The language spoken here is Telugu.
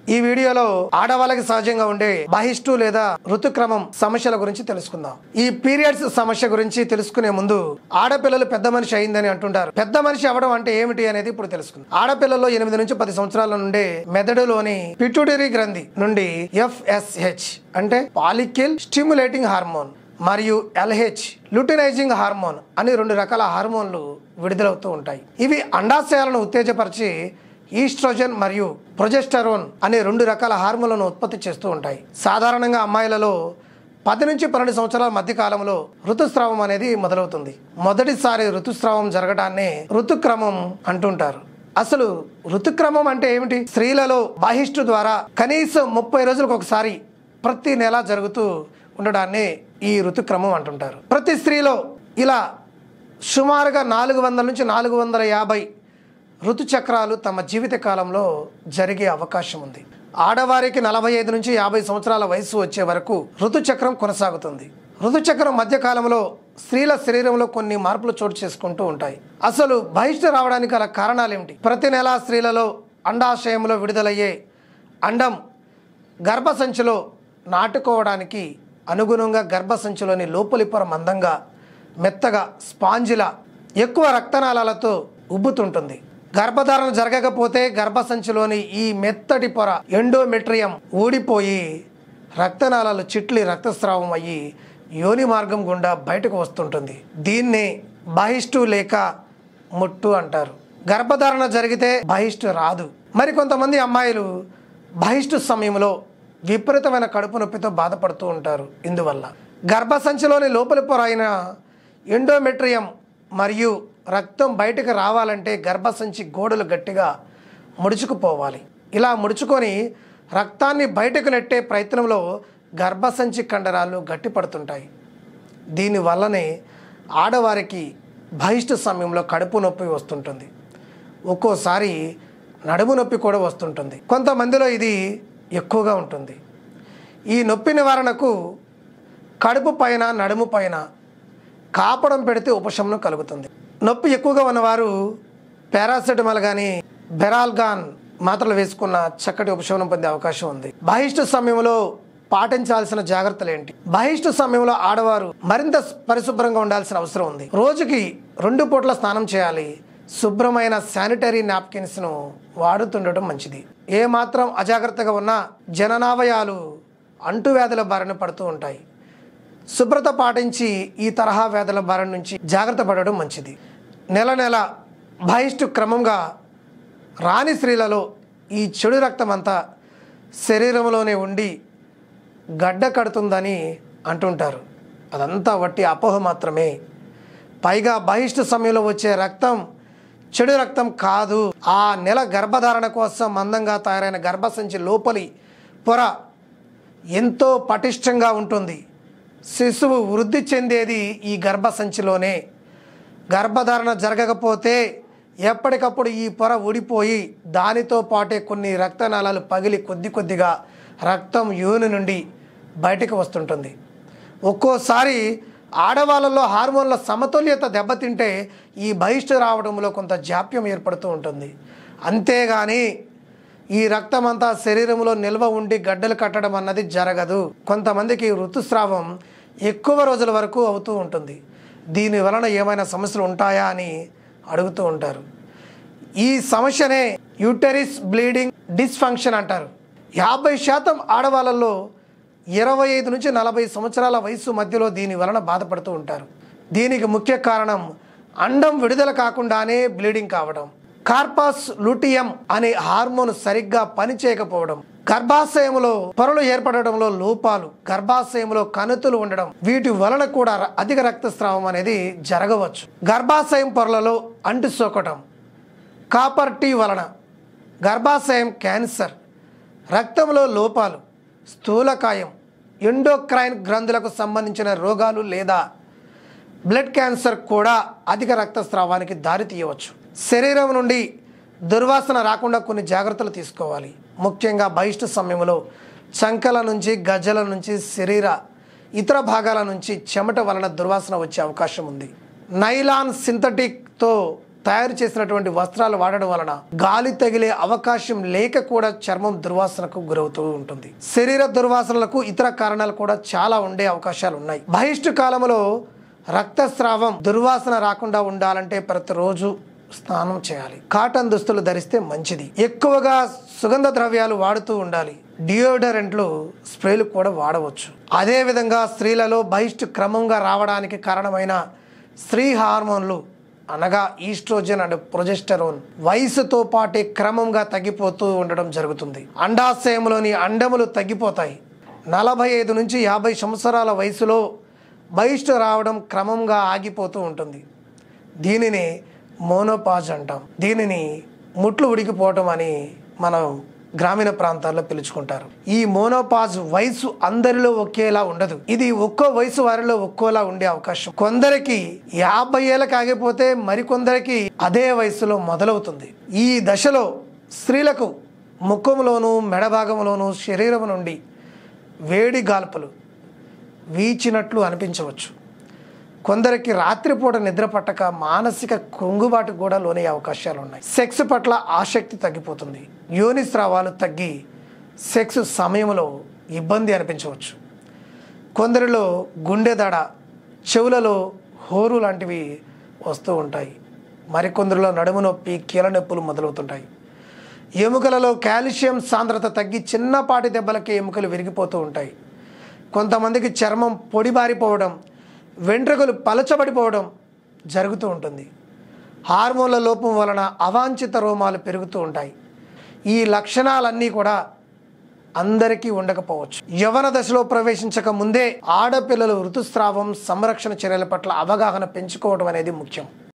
ఈ వీడియోలో ఆడవాళ్ళకి సహజంగా ఉండే బహిష్టు లేదా ఋతుక్రమం సమస్యల గురించి తెలుసుకుందాం ఈ పీరియడ్స్ సమస్య గురించి తెలుసుకునే ముందు ఆడపిల్లలు పెద్ద మనిషి అయిందని అంటుంటారు పెద్ద మనిషి అవడం అంటే ఏమిటి అనేది ఇప్పుడు తెలుసుకుందాం ఆడపిల్లల్లో ఎనిమిది నుంచి పది సంవత్సరాల నుండే మెదడులోని పిట్యూటరీ గ్రంథి నుండి ఎఫ్ఎస్హెచ్ అంటే పాలికిల్ స్టిమ్యులేటింగ్ హార్మోన్ మరియు ఎల్హెచ్ లుటినైజింగ్ హార్మోన్ అని రెండు రకాల హార్మోన్లు విడుదలవుతూ ఉంటాయి ఇవి అండాశయాలను ఉత్తేజపరిచి ఈస్ట్రోజన్ మరియు ప్రొజెస్టరోన్ అనే రెండు రకాల హార్మోన్లను ఉత్పత్తి చేస్తూ ఉంటాయి సాధారణంగా అమ్మాయిలలో పది నుంచి పన్నెండు సంవత్సరాల మధ్య కాలంలో ఋతుస్రావం అనేది మొదలవుతుంది మొదటిసారి ఋతుస్రావం జరగడాన్ని ఋతుక్రమం అంటుంటారు అసలు ఋతుక్రమం అంటే ఏమిటి స్త్రీలలో బాహిష్టు ద్వారా కనీసం ముప్పై రోజులకు ఒకసారి ప్రతి నెల జరుగుతూ ఉండడాన్ని ఈ ఋతుక్రమం అంటుంటారు ప్రతి స్త్రీలో ఇలా సుమారుగా నాలుగు వందల నుంచి నాలుగు వందల యాభై ఋతుచక్రాలు తమ జీవిత కాలంలో జరిగే అవకాశం ఉంది ఆడవారికి నలభై ఐదు నుంచి యాభై సంవత్సరాల వయసు వచ్చే వరకు ఋతుచక్రం కొనసాగుతుంది ఋతుచక్రం మధ్యకాలంలో స్త్రీల శరీరంలో కొన్ని మార్పులు చోటు చేసుకుంటూ ఉంటాయి అసలు బహిష్ట రావడానికి గల కారణాలు ఏమిటి ప్రతి నెల స్త్రీలలో అండాశయంలో విడుదలయ్యే అండం గర్భసంచిలో నాటుకోవడానికి అనుగుణంగా గర్భసంచిలోని లోపలి పొర మందంగా మెత్తగా స్పాంజిలా ఎక్కువ రక్తనాళాలతో ఉబ్బుతుంటుంది గర్భధారణ జరగకపోతే గర్భసంచిలోని ఈ మెత్తటి పొర ఎండోమెట్రియం ఊడిపోయి రక్తనాళాలు చిట్లి రక్తస్రావం అయ్యి యోని మార్గం గుండా బయటకు వస్తుంటుంది దీన్ని బహిష్టు లేక ముట్టు అంటారు గర్భధారణ జరిగితే బహిష్టు రాదు మరి కొంతమంది అమ్మాయిలు బహిష్టు సమయంలో విపరీతమైన కడుపు నొప్పితో బాధపడుతూ ఉంటారు ఇందువల్ల గర్భసంచిలోని లోపలి పొర అయిన ఎండోమెట్రియం మరియు రక్తం బయటకు రావాలంటే గర్భసంచి గోడలు గట్టిగా ముడుచుకుపోవాలి ఇలా ముడుచుకొని రక్తాన్ని బయటకు నెట్టే ప్రయత్నంలో గర్భసంచి కండరాలు గట్టిపడుతుంటాయి దీనివల్లనే ఆడవారికి బహిష్టు సమయంలో కడుపు నొప్పి వస్తుంటుంది ఒక్కోసారి నడుము నొప్పి కూడా వస్తుంటుంది కొంతమందిలో ఇది ఎక్కువగా ఉంటుంది ఈ నొప్పి నివారణకు కడుపు పైన నడుము పైన కాపడం పెడితే ఉపశమనం కలుగుతుంది నొప్పి ఎక్కువగా ఉన్నవారు పారాసెటమాల్ కానీ బెరాల్గాన్ మాత్రలు వేసుకున్న చక్కటి ఉపశమనం పొందే అవకాశం ఉంది బహిష్టు సమయంలో పాటించాల్సిన జాగ్రత్తలు ఏంటి బహిష్టు సమయంలో ఆడవారు మరింత పరిశుభ్రంగా ఉండాల్సిన అవసరం ఉంది రోజుకి రెండు పూట్ల స్నానం చేయాలి శుభ్రమైన శానిటరీ నాప్కిన్స్ను వాడుతుండటం మంచిది ఏ మాత్రం అజాగ్రత్తగా ఉన్నా జననావయాలు అంటువ్యాధుల బారిన పడుతూ ఉంటాయి శుభ్రత పాటించి ఈ తరహా వ్యాధుల బారి నుంచి జాగ్రత్త పడడం మంచిది నెల నెల బహిష్టు క్రమంగా రాని స్త్రీలలో ఈ చెడు రక్తం అంతా శరీరంలోనే ఉండి గడ్డ కడుతుందని అంటుంటారు అదంతా వట్టి అపోహ మాత్రమే పైగా బహిష్టు సమయంలో వచ్చే రక్తం చెడు రక్తం కాదు ఆ నెల గర్భధారణ కోసం మందంగా తయారైన గర్భసంచి లోపలి పొర ఎంతో పటిష్టంగా ఉంటుంది శిశువు వృద్ధి చెందేది ఈ గర్భసంచిలోనే గర్భధారణ జరగకపోతే ఎప్పటికప్పుడు ఈ పొర ఊడిపోయి దానితో పాటే కొన్ని రక్తనాళాలు పగిలి కొద్ది కొద్దిగా రక్తం యూని నుండి బయటకు వస్తుంటుంది ఒక్కోసారి ఆడవాళ్ళలో హార్మోన్ల సమతుల్యత దెబ్బతింటే ఈ బహిష్టు రావడంలో కొంత జాప్యం ఏర్పడుతూ ఉంటుంది అంతేగాని ఈ రక్తం అంతా శరీరంలో నిల్వ ఉండి గడ్డలు కట్టడం అన్నది జరగదు కొంతమందికి ఋతుస్రావం ఎక్కువ రోజుల వరకు అవుతూ ఉంటుంది దీని వలన ఏమైనా సమస్యలు ఉంటాయా అని అడుగుతూ ఉంటారు ఈ సమస్యనే యూటెరిస్ బ్లీడింగ్ డిస్ఫంక్షన్ అంటారు యాభై శాతం ఆడవాళ్ళల్లో ఇరవై ఐదు నుంచి నలభై సంవత్సరాల వయసు మధ్యలో దీని వలన బాధపడుతూ ఉంటారు దీనికి ముఖ్య కారణం అండం విడుదల కాకుండానే బ్లీడింగ్ కావడం కార్పాస్ లూటియం అనే హార్మోన్ సరిగ్గా పనిచేయకపోవడం గర్భాశయంలో పొరలు ఏర్పడడంలో లోపాలు గర్భాశయంలో కణుతులు ఉండడం వీటి వలన కూడా ర- అధిక రక్తస్రావం అనేది జరగవచ్చు గర్భాశయం పొరలలో అంటు సోకటం కాపర్ టీ వలన గర్భాశయం క్యాన్సర్ రక్తంలో లోపాలు స్థూలకాయం ఎండోక్రైన్ గ్రంథులకు సంబంధించిన రోగాలు లేదా బ్లడ్ క్యాన్సర్ కూడా అధిక రక్తస్రావానికి దారి తీయవచ్చు శరీరం నుండి దుర్వాసన రాకుండా కొన్ని జాగ్రత్తలు తీసుకోవాలి ముఖ్యంగా బహిష్టు సమయంలో చంకల నుంచి గజ్జల నుంచి శరీర ఇతర భాగాల నుంచి చెమట వలన దుర్వాసన వచ్చే అవకాశం ఉంది నైలాన్ సింథటిక్తో తయారు చేసినటువంటి వస్త్రాలు వాడడం వలన గాలి తగిలే అవకాశం లేక కూడా చర్మం దుర్వాసనకు గురవుతూ ఉంటుంది శరీర దుర్వాసనలకు ఇతర కారణాలు కూడా చాలా ఉండే అవకాశాలు ఉన్నాయి బహిష్టు కాలంలో రక్తస్రావం దుర్వాసన రాకుండా ఉండాలంటే ప్రతిరోజు స్నానం చేయాలి కాటన్ దుస్తులు ధరిస్తే మంచిది ఎక్కువగా సుగంధ ద్రవ్యాలు వాడుతూ ఉండాలి డియోడరెంట్లు స్ప్రేలు కూడా వాడవచ్చు అదే విధంగా స్త్రీలలో బహిష్టు క్రమంగా రావడానికి కారణమైన స్త్రీ హార్మోన్లు అనగా ఈస్ట్రోజన్ అండ్ ప్రొజెస్టరోన్ వయసుతో పాటే క్రమంగా తగ్గిపోతూ ఉండడం జరుగుతుంది అండాశయంలోని అండములు తగ్గిపోతాయి నలభై ఐదు నుంచి యాభై సంవత్సరాల వయసులో బహిష్టు రావడం క్రమంగా ఆగిపోతూ ఉంటుంది దీనిని మోనోపాజ్ అంటాం దీనిని ముట్లు ఉడికిపోవటం అని మనం గ్రామీణ ప్రాంతాల్లో పిలుచుకుంటారు ఈ మోనోపాజ్ వయసు అందరిలో ఒకేలా ఉండదు ఇది ఒక్కో వయసు వారిలో ఒక్కోలా ఉండే అవకాశం కొందరికి యాభై ఏళ్ళకి ఆగిపోతే మరికొందరికి అదే వయసులో మొదలవుతుంది ఈ దశలో స్త్రీలకు ముఖంలోను మెడ భాగంలోను శరీరం నుండి వేడి గాల్పులు వీచినట్లు అనిపించవచ్చు కొందరికి రాత్రిపూట నిద్ర పట్టక మానసిక కుంగుబాటు కూడా లోనే అవకాశాలు ఉన్నాయి సెక్స్ పట్ల ఆసక్తి తగ్గిపోతుంది యోని స్రావాలు తగ్గి సెక్స్ సమయంలో ఇబ్బంది అనిపించవచ్చు కొందరిలో గుండె దడ చెవులలో హోరు లాంటివి వస్తూ ఉంటాయి మరికొందరిలో నడుము నొప్పి కీల నొప్పులు మొదలవుతుంటాయి ఎముకలలో కాల్షియం సాంద్రత తగ్గి చిన్నపాటి దెబ్బలకి ఎముకలు విరిగిపోతూ ఉంటాయి కొంతమందికి చర్మం పొడిబారిపోవడం వెంట్రుకలు పలచబడిపోవడం జరుగుతూ ఉంటుంది హార్మోన్ల లోపం వలన అవాంఛిత రోమాలు పెరుగుతూ ఉంటాయి ఈ లక్షణాలన్నీ కూడా అందరికీ ఉండకపోవచ్చు యవన దశలో ప్రవేశించక ముందే ఆడపిల్లలు ఋతుస్రావం సంరక్షణ చర్యల పట్ల అవగాహన పెంచుకోవడం అనేది ముఖ్యం